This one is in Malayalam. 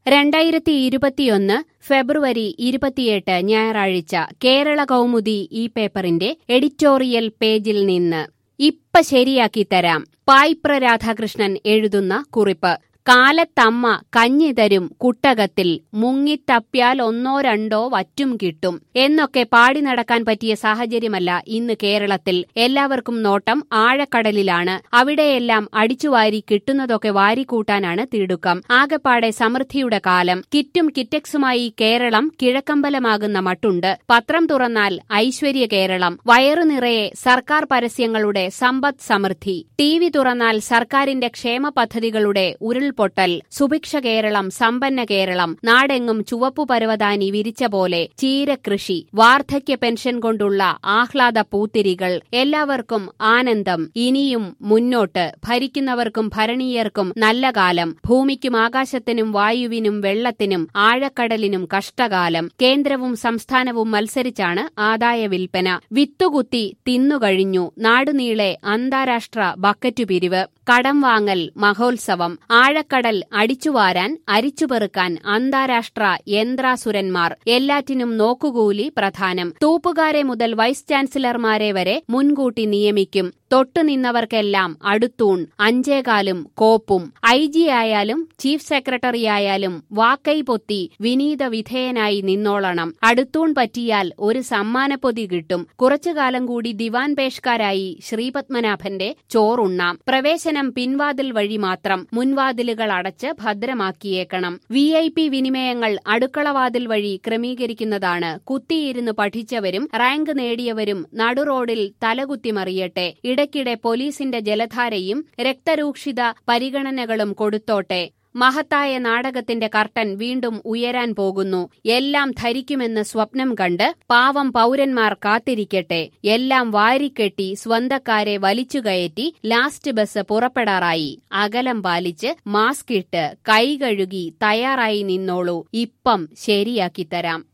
രണ്ടായിരത്തി ഇരുപത്തിയൊന്ന് ഫെബ്രുവരി ഇരുപത്തിയെട്ട് ഞായറാഴ്ച കേരള കൗമുദി ഈ പേപ്പറിന്റെ എഡിറ്റോറിയൽ പേജിൽ നിന്ന് ഇപ്പ ശരിയാക്കി തരാം പായിപ്ര രാധാകൃഷ്ണൻ എഴുതുന്ന കുറിപ്പ് കാലത്തമ്മ കഞ്ഞി തരും കുട്ടകത്തിൽ മുങ്ങിത്തപ്പിയാൽ ഒന്നോ രണ്ടോ വറ്റും കിട്ടും എന്നൊക്കെ പാടി നടക്കാൻ പറ്റിയ സാഹചര്യമല്ല ഇന്ന് കേരളത്തിൽ എല്ലാവർക്കും നോട്ടം ആഴക്കടലിലാണ് അവിടെയെല്ലാം അടിച്ചുവാരി കിട്ടുന്നതൊക്കെ വാരിക്കൂട്ടാനാണ് തിടുക്കം ആകെപ്പാടെ സമൃദ്ധിയുടെ കാലം കിറ്റും കിറ്റക്സുമായി കേരളം കിഴക്കമ്പലമാകുന്ന മട്ടുണ്ട് പത്രം തുറന്നാൽ ഐശ്വര്യ കേരളം വയറു നിറയെ സർക്കാർ പരസ്യങ്ങളുടെ സമ്പദ് സമൃദ്ധി ടി വി തുറന്നാൽ സർക്കാരിന്റെ ക്ഷേമ പദ്ധതികളുടെ ഉരുൾപൊട്ടൽ സുഭിക്ഷ കേരളം സമ്പന്ന കേരളം നാടെങ്ങും ചുവപ്പു പരവതാനി വിരിച്ച പോലെ ചീരകൃഷി വാർദ്ധക്യ പെൻഷൻ കൊണ്ടുള്ള ആഹ്ലാദ പൂത്തിരികൾ എല്ലാവർക്കും ആനന്ദം ഇനിയും മുന്നോട്ട് ഭരിക്കുന്നവർക്കും ഭരണീയർക്കും നല്ല കാലം ഭൂമിക്കും ആകാശത്തിനും വായുവിനും വെള്ളത്തിനും ആഴക്കടലിനും കഷ്ടകാലം കേന്ദ്രവും സംസ്ഥാനവും മത്സരിച്ചാണ് ആദായ വിൽപ്പന വിത്തുകുത്തി തിന്നുകഴിഞ്ഞു നാടുനീളെ അന്താരാഷ്ട്ര ബക്കറ്റു പിരിവ് കടം വാങ്ങൽ മഹോത്സവം ആഴക്കടൽ അടിച്ചുവാരാൻ അരിച്ചുപെറുക്കാൻ അന്താരാഷ്ട്ര യന്ത്രാസുരന്മാർ എല്ലാറ്റിനും നോക്കുകൂലി പ്രധാനം തൂപ്പുകാരെ മുതൽ വൈസ് ചാൻസലർമാരെ വരെ മുൻകൂട്ടി നിയമിക്കും തൊട്ടുനിന്നവർക്കെല്ലാം അടുത്തൂൺ അഞ്ചേകാലും കോപ്പും ഐ ജി ആയാലും ചീഫ് സെക്രട്ടറി ആയാലും വാക്കൈ പൊത്തി വിനീത വിധേയനായി നിന്നോളണം അടുത്തൂൺ പറ്റിയാൽ ഒരു സമ്മാനപ്പൊതി കിട്ടും കുറച്ചുകാലം കൂടി ദിവാൻ പേഷ്കാരായി ശ്രീപത്മനാഭന്റെ ചോറുണ്ണാം പ്രവേശനം പിൻവാതിൽ വഴി മാത്രം മുൻവാതിലുകൾ അടച്ച് ഭദ്രമാക്കിയേക്കണം വി ഐ പി വിനിമയങ്ങൾ അടുക്കളവാതിൽ വഴി ക്രമീകരിക്കുന്നതാണ് കുത്തിയിരുന്ന് പഠിച്ചവരും റാങ്ക് നേടിയവരും നടുറോഡിൽ തലകുത്തിമറിയട്ടെ ഇടയ്ക്കിടെ പോലീസിന്റെ ജലധാരയും രക്തരൂക്ഷിത പരിഗണനകളും കൊടുത്തോട്ടെ മഹത്തായ നാടകത്തിന്റെ കർട്ടൻ വീണ്ടും ഉയരാൻ പോകുന്നു എല്ലാം ധരിക്കുമെന്ന് സ്വപ്നം കണ്ട് പാവം പൗരന്മാർ കാത്തിരിക്കട്ടെ എല്ലാം വാരിക്കെട്ടി സ്വന്തക്കാരെ വലിച്ചുകയറ്റി ലാസ്റ്റ് ബസ് പുറപ്പെടാറായി അകലം പാലിച്ച് മാസ്ക് ഇട്ട് കൈ കഴുകി തയ്യാറായി നിന്നോളൂ ഇപ്പം ശരിയാക്കിത്തരാം